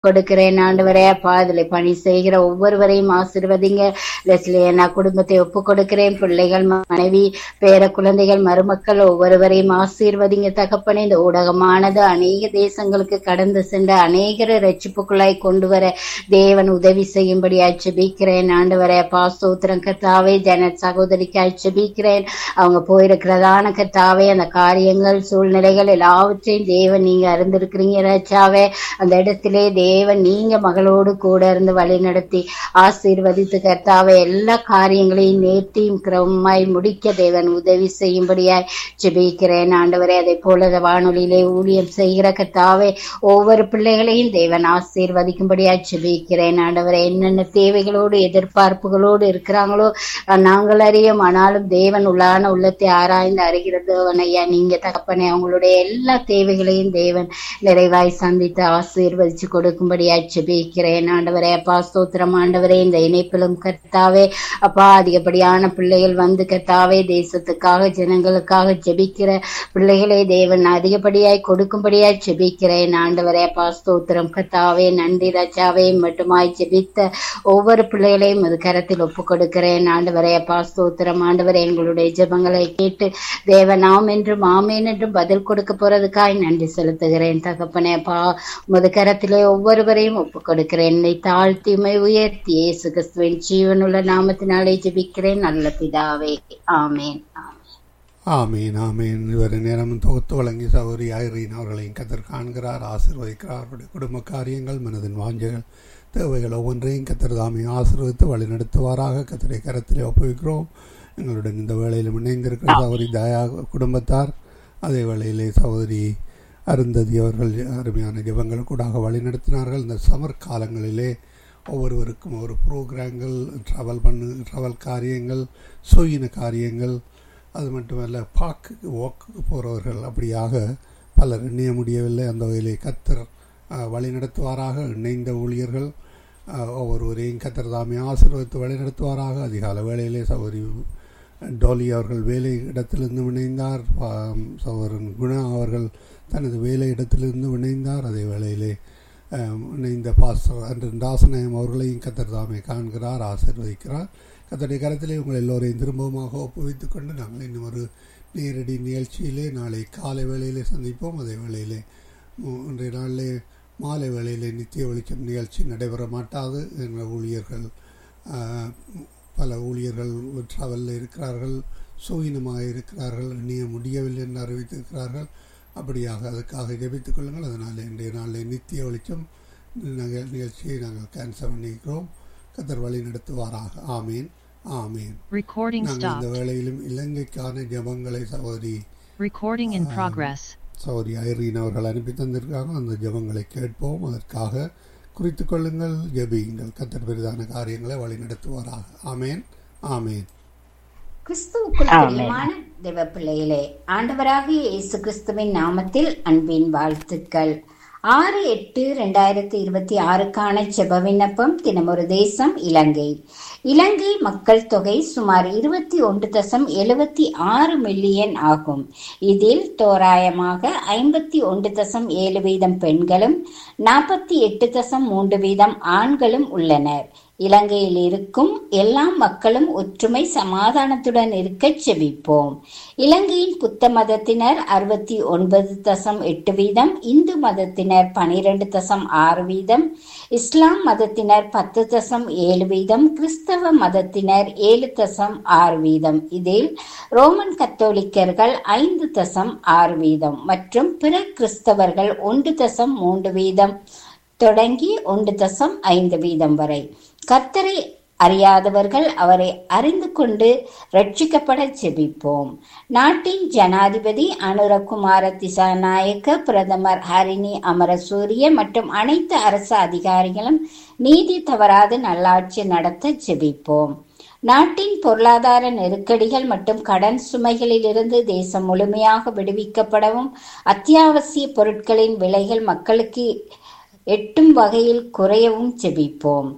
கொடுக்கிறேன் ஆண்டவரே அப்பா இதுல பணி செய்கிற ஒவ்வொருவரையும் ஆசிர்வதிங்க லெஸ்லியா நான் குடும்பத்தை ஒப்பு கொடுக்கிறேன் பிள்ளைகள் மனைவி பேர குழந்தைகள் மருமக்கள் ஒவ்வொருவரையும் ஆசீர்வதிங்க தகப்பனே இந்த ஊடகமானது அநேக தேசங்களுக்கு கடந்து சென்ற அநேகரை ரட்சிப்புக்குள்ளாய் கொண்டு வர தேவன் உதவி செய்யும்படி ஜெபிக்கிறேன் ஆண்டவரே அப்பா ஸ்தோத்திரம் கர்த்தாவே ஜனத் சகோதரிக்கு ஜெபிக்கிறேன் அவங்க போயிருக்கிறதான கர்த்தாவே அந்த காரியங்கள் சூழ்நிலைகள் எல்லாவற்றையும் தேவன் நீங்க அறிந்திருக்கிறீங்க ராஜாவே அந்த இடத்திலே தேவன் நீங்க மகளோடு கூட இருந்து வழி நடத்தி ஆசீர்வதித்து கர்த்தாவே எல்லா காரியங்களையும் நேர்த்தியும் கிரமமாய் முடிக்க தேவன் உதவி செய்யும்படியாய் ஜெபிக்கிறேன் ஆண்டவரே அதே போல இந்த வானொலியிலே ஊழியம் செய்கிற கர்த்தாவே ஒவ்வொரு பிள்ளைகளையும் தேவன் ஆசீர்வதிக்கும்படியாய் ஜெபிக்கிறேன் ஆண்டவரே என்னென்ன தேவைகளோடு எதிர்பார்ப்புகளோடு இருக்கிறாங்களோ அஹ் நாங்கள் அறியும் ஆனாலும் தேவன் உள்ளான உள்ளத்தை ஆராய்ந்து அறிகிறது ஐயா நீங்க தகப்பனே அவங்களுடைய எல்லா தேவைகளையும் தேவன் நிறைவாய் சந்தித்து ஆசீர்வதிச்சு கொடுக்கும்படியாய் ஜெபிக்கிறேன் ஆண்டவரே அப்பா ஸ்தோத்திரம் ஆண்டவரே இந்த இணைப்பிலும் கர்த்தாவே அப்பா அதிகப்படியான பிள்ளைகள் வந்து கர்த்தாவே தேசத்துக்காக ஜனங்களுக்காக ஜெபிக்கிற பிள்ளைகளை தேவன் அதிகப்படியாய் கொடுக்கும்படியாய் ஜெபிக்கிறேன் ஆண்டவரே அப்பா ஸ்தோத்திரம் கர்த்தாவே நன்றி ராஜாவே மட்டுமாய் ஜெபித்த ஒவ்வொரு பிள்ளைகளையும் அது கரத்தில் ஒப்பு கொடுக்கிறேன் ஆண்டவரே அப்பா ஸ்தோத்திரம் ஆண்டவரே எங்களுடைய ஜெபங்களை கேட்டு தேவன் ஆம் என்றும் ஆமேன் என்றும் பதில் கொடுக்க போறதுக்காய் நன்றி செலுத்துகிறேன் தகப்பனே அப்பா உமது கரத்திலே ஒவ்வொருவரையும் ஒப்பு கொடுக்கிறேன் என்னை தாழ்த்தி உம்மை உயர்த்தி இயேசு கிறிஸ்துவின் ஜீவனுள்ள நாமத்தினாலே ஜெபிக்கிறேன் நல்ல பிதாவே ஆமேன் ஆமேன் ஆமீன் ஆமீன் இவர் நேரமும் தொகுத்து வழங்கி சௌரி ஐரீன் அவர்களையும் கத்தர் காண்கிறார் ஆசீர்வதிக்கிறார் அவருடைய குடும்ப காரியங்கள் மனதின் வாஞ்சைகள் தேவைகள் ஒவ்வொன்றையும் கத்தர் தாமே ஆசீர்வதித்து வழிநடத்துவாராக கத்தரை கரத்திலே ஒப்புவிக்கிறோம் எங்களுடன் இந்த வேளையிலும் இணைந்திருக்கிற சகோதரி தயா குடும்பத்தார் அதே வேளையிலே சகோதரி அருந்ததி அவர்கள் அருமையான ஜெபங்கள் கூடாக வழிநடத்தினார்கள் இந்த சமர் காலங்களிலே ஒவ்வொருவருக்கும் ஒரு ப்ரோக்ராம்கள் ட்ராவல் பண்ணு ட்ராவல் காரியங்கள் சுயின காரியங்கள் அது மட்டுமல்ல பார்க்குக்கு வாக்குக்கு போகிறவர்கள் அப்படியாக பலர் எண்ணிய முடியவில்லை அந்த வகையிலே கத்தர் அஹ், வழிநடத்துவாராக இணைந்த ஊழியர்கள் அஹ், ஒவ்வொருவரையும் கத்தர் தாமே ஆசீர்வதித்து வழிநடத்துவாராக அதிகால வேளையிலே சௌரி டோலி அவர்கள் வேலை இடத்திலிருந்து இணைந்தார் பா- சகோதரன் குணா அவர்கள் தனது வேலை இடத்திலிருந்து இணைந்தார் அதே வேளையிலே அஹ், இணைந்த பாஸ்டர் அன்றன் தாசநாயம் அவர்களையும் கத்தர் தாமே காண்கிறார் ஆசீர்வதிக்கிறார் கத்தருடைய கரத்திலே உங்கள் எல்லோரையும் திரும்பவுமாக ஒப்புவித்துக் கொண்டு நாங்கள் இன்னும் ஒரு நேரடி நிகழ்ச்சியிலே நாளை காலை வேளையிலே சந்திப்போம் அதே வேளையிலே உம், இன்றைய நாளிலே மாலை வேளையிலே நித்திய வெளிச்சம் நிகழ்ச்சி நடைபெற மாட்டாது என்ற ஊழியர்கள் ஆஹ், பல ஊழியர்கள் ட்ராவலில் இருக்கிறார்கள் சூயினமாக இருக்கிறார்கள் இனிய முடியவில்லை என்று அறிவித்திருக்கிறார்கள் அப்படியாக அதுக்காக ஜெபித்துக் கொள்ளுங்கள் அதனால் இன்றைய நாளில் நித்திய வெளிச்சம் நிக- நிகழ்ச்சியை நாங்கள் கேன்சல் பண்ணிக்கிறோம் கத்தர் வழி நடத்துவாராக ஆமீன் ஆமீன் Recording நாங்கள் இந்த stopped. வேளையிலும் இலங்கைக்கான ஜெபங்களை சகோதரி Recording in progress. சௌரி ஐரீன் அவர்கள் அனுப்பி தந்திருக்காங்க அந்த ஜெபங்களை கேட்போம் அதற்காக குறித்து கொள்ளுங்கள் ஜெபியுங்கள் கத்தர் பெரிதான காரியங்களை வழி நடத்துவாராக ஆமேன் ஆமேன் கிறிஸ்துவுக்குள் பிரியமான தேவ பிள்ளைகளே ஆண்டவராகிய இயேசு கிறிஸ்துவின் நாமத்தில் அன்பின் வாழ்த்துக்கள் ஆறு எட்டு ரெண்டாயிரத்தி இருபத்தி ஆறுக்கான செப விண்ணப்பம் தினமொரு தேசம் இலங்கை இலங்கை மக்கள் தொகை சுமார் இருபத்தி ஒன்று தசம் எழுபத்தி ஆறு மில்லியன் ஆகும் இதில் தோராயமாக ஐம்பத்தி ஒன்று தசம் ஏழு வீதம் பெண்களும் நாற்பத்தி எட்டு தசம் மூன்று வீதம் ஆண்களும் உள்ளனர் இலங்கையில் இருக்கும் எல்லா மக்களும் ஒற்றுமை சமாதானத்துடன் இருக்க செபிப்போம் இலங்கையின் புத்த மதத்தினர் அறுபத்தி ஒன்பது தசம் எட்டு வீதம் இந்து மதத்தினர் பனிரெண்டு தசம் ஆறு வீதம் இஸ்லாம் மதத்தினர் பத்து தசம் ஏழு வீதம் கிறிஸ்தவ மதத்தினர் ஏழு தசம் ஆறு வீதம் இதில் ரோமன் கத்தோலிக்கர்கள் ஐந்து தசம் ஆறு வீதம் மற்றும் பிற கிறிஸ்தவர்கள் ஒன்று தசம் மூன்று வீதம் தொடங்கி ஒன்று தசம் ஐந்து வீதம் வரை கர்த்தரை அறியாதவர்கள் அவரை அறிந்து கொண்டு ரட்சிக்கப்பட செபிப்போம் நாட்டின் ஜனாதிபதி அனுரகுமார திசாநாயக்க பிரதமர் ஹரிணி அமரசூரிய மற்றும் அனைத்து அரசு அதிகாரிகளும் நீதி தவறாது நல்லாட்சி நடத்த செபிப்போம் நாட்டின் பொருளாதார நெருக்கடிகள் மற்றும் கடன் சுமைகளில் இருந்து தேசம் முழுமையாக விடுவிக்கப்படவும் அத்தியாவசிய பொருட்களின் விலைகள் மக்களுக்கு எட்டும் வகையில் குறையவும் செபிப்போம்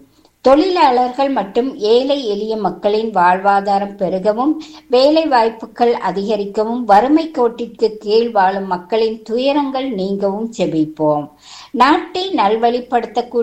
தொழிலாளர்கள் மற்றும் ஏழை எளிய மக்களின் வாழ்வாதாரம் பெருகவும் வேலை வாய்ப்புகள் அதிகரிக்கவும் வறுமை கோட்டிற்கு கீழ் வாழும் மக்களின் துயரங்கள் நீங்கவும் செபிப்போம் நாட்டை நல்வழிப்படுத்தக்கூடிய